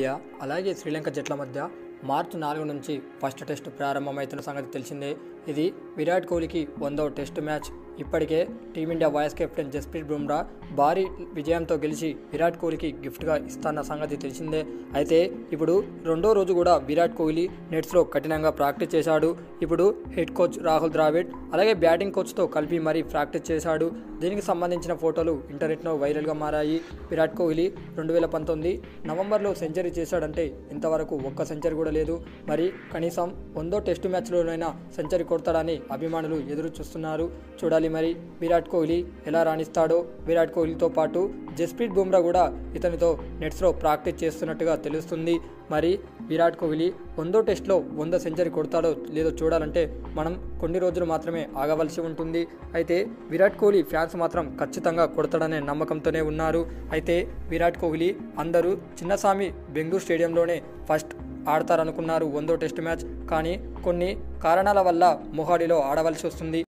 team India అలాగే శ్రీలంక జట్ల మధ్య మార్చి నాలుగు నుంచి ఫస్ట్ టెస్ట్ ప్రారంభమవుతున్న సంగతి తెలిసిందే ఇది విరాట్ కోహ్లీకి వందవ టెస్ట్ మ్యాచ్ ఇప్పటికే team India vice captain Jasprit Bumrah భారీ విజయంతో గెలిచి విరాట్ కోహ్లీకి గిఫ్ట్గా ఇస్తున్న సంగతి తెలిసిందే అయితే ఇప్పుడు రెండో రోజు కూడా విరాట్ కోహ్లీ నెట్స్లో కఠినంగా ప్రాక్టీస్ చేశాడు ఇప్పుడు హెడ్ కోచ్ రాహుల్ ద్రావిడ్ అలాగే బ్యాటింగ్ కోచ్తో కలిపి మరీ ప్రాక్టీస్ చేశాడు దీనికి సంబంధించిన ఫోటోలు ఇంటర్నెట్లో వైరల్గా మారాయి విరాట్ కోహ్లీ రెండు వేల పంతొమ్మిది నవంబర్లో సెంచరీ చేశాడంటే ఇంతవరకు ఒక్క సెంచరీ కూడా లేదు మరి కనీసం వందో టెస్టు మ్యాచ్లోనైనా సెంచరీ కొడతాడని అభిమానులు ఎదురు చూస్తున్నారు చూడాలి మరి విరాట్ కోహ్లీ ఎలా రాణిస్తాడో విరాట్ కోహ్లీతో పాటు జస్ప్రీత్ బుమ్రా కూడా ఇతనితో నెట్స్లో ప్రాక్టీస్ చేస్తున్నట్టుగా తెలుస్తుంది మరి విరాట్ కోహ్లీ వందో టెస్ట్లో వంద సెంచరీ కొడతాడో లేదో చూడాలంటే మనం కొన్ని రోజులు మాత్రమే ఆగవలసి ఉంటుంది అయితే విరాట్ కోహ్లీ ఫ్యాన్స్ మాత్రం ఖచ్చితంగా కొడతాడనే నమ్మకంతోనే ఉన్నారు అయితే విరాట్ కోహ్లీ అందరూ చిన్నస్వామి బెంగళూరు స్టేడియంలోనే ఫస్ట్ ఆడతారనుకున్నారు వందో టెస్ట్ మ్యాచ్ కానీ కొన్ని కారణాల వల్ల మొహాలీలో ఆడవలసి వస్తుంది